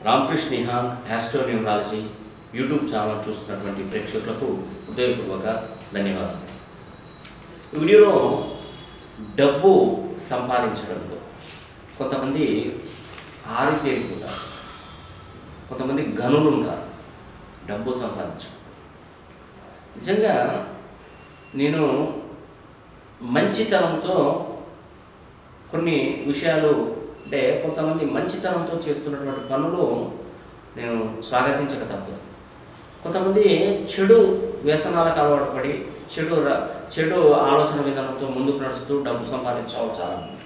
Ramakrishna Nihan astro numerology YouTube channel చూస్తున్నటువంటి ప్రేక్షకులకు హృదయపూర్వక ధన్యవాదాలు ఈ వీడియోలో డబ్బు సంపాదించడంలో కొంతమంది ఆరితేరిపోతారు కొంతమంది గనులు ఉంటారు డబ్బు సంపాదించడం నిజంగా నేను మంచితనంతో కొన్ని విషయాలు అంటే కొంతమంది మంచితనంతో చేస్తున్నటువంటి పనులు నేను స్వాగతించక తప్పదు కొంతమంది చెడు వ్యసనాలకు అలవాటు పడి చెడు ర- చెడు ఆలోచన విధానంతో ముందుకు నడుస్తూ డబ్బు సంపాదించే వాళ్ళు చాలా మంది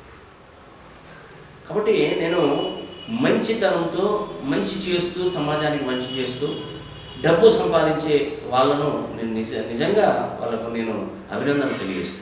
కాబట్టి నేను మంచితనంతో మంచి చేస్తూ సమాజానికి మంచి చేస్తూ డబ్బు సంపాదించే వాళ్ళను నేను నిజ నిజంగా వాళ్ళకు నేను అభినందన తెలియజేస్తున్నాను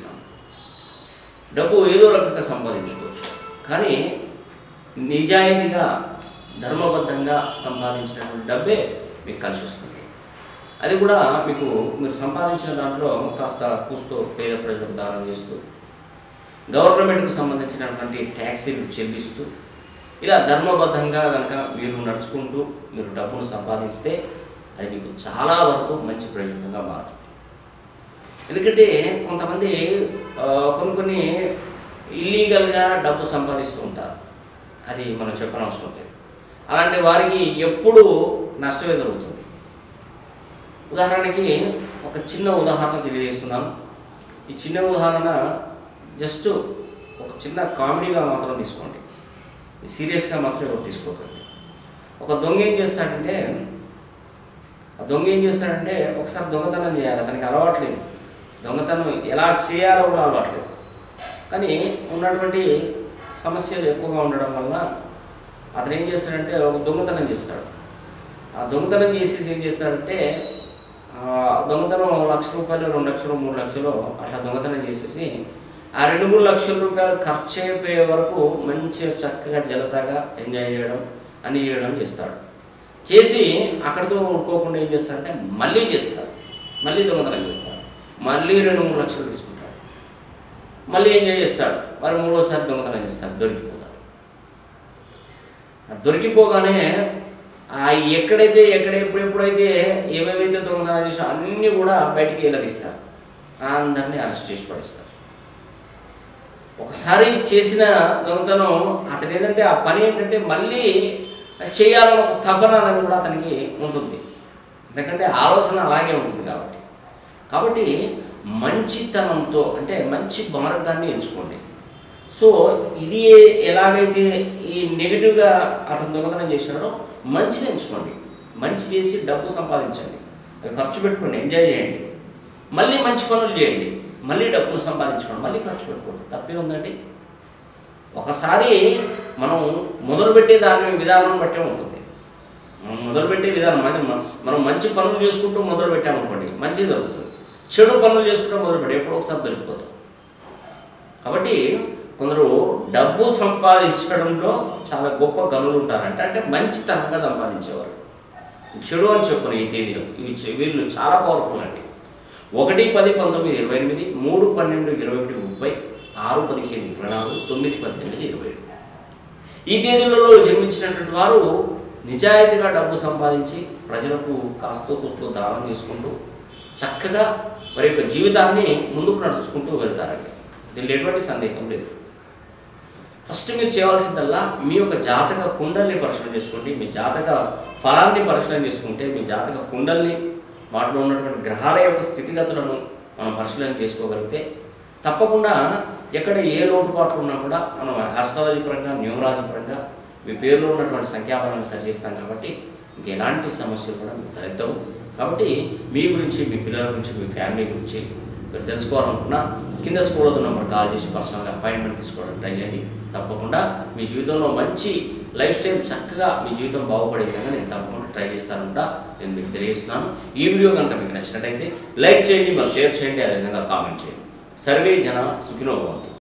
డబ్బు ఏదో రకంగా సంపాదించుకోవచ్చు కానీ నిజాయితీగా ధర్మబద్ధంగా సంపాదించినటువంటి డబ్బే మీకు కలిసి వస్తుంది అది కూడా మీకు మీరు సంపాదించిన దాంట్లో కాస్త కూస్తూ పేద ప్రజలకు దానం చేస్తూ గవర్నమెంట్కు సంబంధించినటువంటి ట్యాక్సీలు చెల్లిస్తూ ఇలా ధర్మబద్ధంగా కనుక మీరు నడుచుకుంటూ మీరు డబ్బును సంపాదిస్తే అది మీకు చాలా వరకు మంచి ప్రయోజనంగా మారుతుంది ఎందుకంటే కొంతమంది ఆ, కొన్ని కొన్ని ఇల్లీగల్గా డబ్బు సంపాదిస్తూ ఉంటారు అది మనం చెప్పనవసరం లేదు అలాంటి వారికి ఎప్పుడూ నష్టమే జరుగుతుంది ఉదాహరణకి ఒక చిన్న ఉదాహరణ తెలియజేస్తున్నాను ఈ చిన్న ఉదాహరణ జస్ట్ ఒక చిన్న కామెడీగా మాత్రం తీసుకోండి సీరియస్గా మాత్రం ఎవరు తీసుకోకండి ఒక దొంగ ఏం చేస్తాడంటే ఆ దొంగ ఏం చేస్తాడంటే ఒకసారి దొంగతనం చేయాలి అతనికి అలవాట్లేదు దొంగతనం ఎలా చేయాలో కూడా అలవాట్లేదు కానీ ఉన్నటువంటి సమస్యలు ఎక్కువగా ఉండడం వల్ల అతను ఏం చేస్తాడంటే ఒక దొంగతనం చేస్తాడు ఆ దొంగతనం చేసేసి ఏం చేస్తాడంటే ఆ దొంగతనం ఒక లక్ష రూపాయలు రెండు లక్షలు మూడు లక్షలు అట్లా దొంగతనం చేసేసి ఆ రెండు మూడు లక్షల రూపాయలు ఖర్చు అయిపోయే వరకు మంచిగా చక్కగా జలసాగా ఎంజాయ్ చేయడం అన్ని చేయడం చేస్తాడు చేసి అక్కడితో ఊరుకోకుండా ఏం చేస్తాడంటే మళ్ళీ చేస్తాడు మళ్ళీ దొంగతనం చేస్తాడు మళ్ళీ రెండు మూడు లక్షలు తీసుకుంటాడు మళ్ళీ ఎంజాయ్ చేస్తాడు మరి మూడోసారి దొంగతనం చేస్తాడు దొరికిపోతాడు ఆ దొరికిపోగానే ఆ ఎక్కడైతే ఎక్కడ ఎప్పుడెప్పుడైతే ఏమేమైతే దొంగతనం చేసో అన్నీ కూడా బయటికి వెళ్ళదీస్తారు అందరినీ అరెస్ట్ చేసి పడిస్తారు ఒకసారి చేసిన దొంగతనం అతను ఏంటంటే ఆ పని ఏంటంటే మళ్ళీ చేయాలని ఒక తపన అనేది కూడా అతనికి ఉంటుంది ఎందుకంటే ఆలోచన అలాగే ఉంటుంది కాబట్టి కాబట్టి మంచితనంతో అంటే మంచి మార్గాన్ని ఎంచుకోండి సో ఇది ఎలాగైతే ఈ నెగిటివ్గా అతను దొంగతనం చేసినాడో మంచిని ఎంచుకోండి మంచి చేసి డబ్బు సంపాదించండి అవి ఖర్చు పెట్టుకోండి ఎంజాయ్ చేయండి మళ్ళీ మంచి పనులు చేయండి మళ్ళీ డబ్బులు సంపాదించుకోండి మళ్ళీ ఖర్చు పెట్టుకోండి తప్పే ఉందండి ఒకసారి మనం మొదలుపెట్టే దాని విధానం బట్టే ఉంటుంది మనం మొదలుపెట్టే విధానం మన- మనం మంచి పనులు చేసుకుంటూ మొదలు పెట్టామనుకోండి మంచిగా దొరుకుతుంది చెడు పనులు చేసుకుంటూ మొదలుపెట్టి ఎప్పుడో ఒకసారి దొరికిపోతాం కాబట్టి కొందరు డబ్బు సంపాదించడంలో చాలా గొప్ప గనులు ఉంటారంటే అంటే మంచితనంగా సంపాదించేవారు చెడు అని చెప్పును ఈ తేదీలకు ఇవి చె- వీళ్ళు చాలా పవర్ఫుల్ అండి ఒకటి పది పంతొమ్మిది ఇరవై ఎనిమిది మూడు పన్నెండు ఇరవై ఒకటి ముప్పై ఆరు పదిహేను ఇరవై నాలుగు తొమ్మిది పద్దెనిమిది ఇరవై ఏడు ఈ తేదీలలో జన్మించినటువంటి వారు నిజాయితీగా డబ్బు సంపాదించి ప్రజలకు కాస్తో కూస్తో దానం చేసుకుంటూ చక్కగా వారి యొక్క జీవితాన్ని ముందుకు నడుచుకుంటూ వెళ్తారండి దీనిలో ఎటువంటి సందేహం లేదు ఫస్ట్ మీరు చేయవలసిందల్లా మీ యొక్క జాతక కుండల్ని పరిశీలన చేసుకోండి మీ జాతక ఫలాన్ని పరిశీలన చేసుకుంటే మీ జాతక కుండల్ని వాటిలో ఉన్నటువంటి గ్రహాల యొక్క స్థితిగతులను మనం పరిశీలన చేసుకోగలిగితే తప్పకుండా ఎక్కడ ఏ లోటుపాట్లు ఉన్నా కూడా మనం ఆస్ట్రాలజీ పరంగా న్యూమరాలజీ పరంగా మీ పేరులో ఉన్నటువంటి సంఖ్యాబలాన్ని సరి చేస్తాం కాబట్టి ఇంక ఎలాంటి సమస్యలు కూడా మీకు తలెత్తవు కాబట్టి మీ గురించి మీ పిల్లల గురించి మీ ఫ్యామిలీ గురించి మీరు తెలుసుకోవాలనుకున్నా కింద స్కూల్ అవుతున్న నెంబర్ కాల్ చేసి పర్సనల్గా అపాయింట్మెంట్ తీసుకోవడానికి ట్రై చేయండి తప్పకుండా మీ జీవితంలో మంచి లైఫ్ స్టైల్ చక్కగా మీ జీవితం బాగుపడే విధంగా నేను తప్పకుండా ట్రై చేస్తానంటా నేను మీకు తెలియజేస్తున్నాను ఈ వీడియో కనుక మీకు నచ్చినట్టయితే లైక్ చేయండి మరి షేర్ చేయండి అదేవిధంగా కామెంట్ చేయండి సర్వే జన సుఖినో భవంతు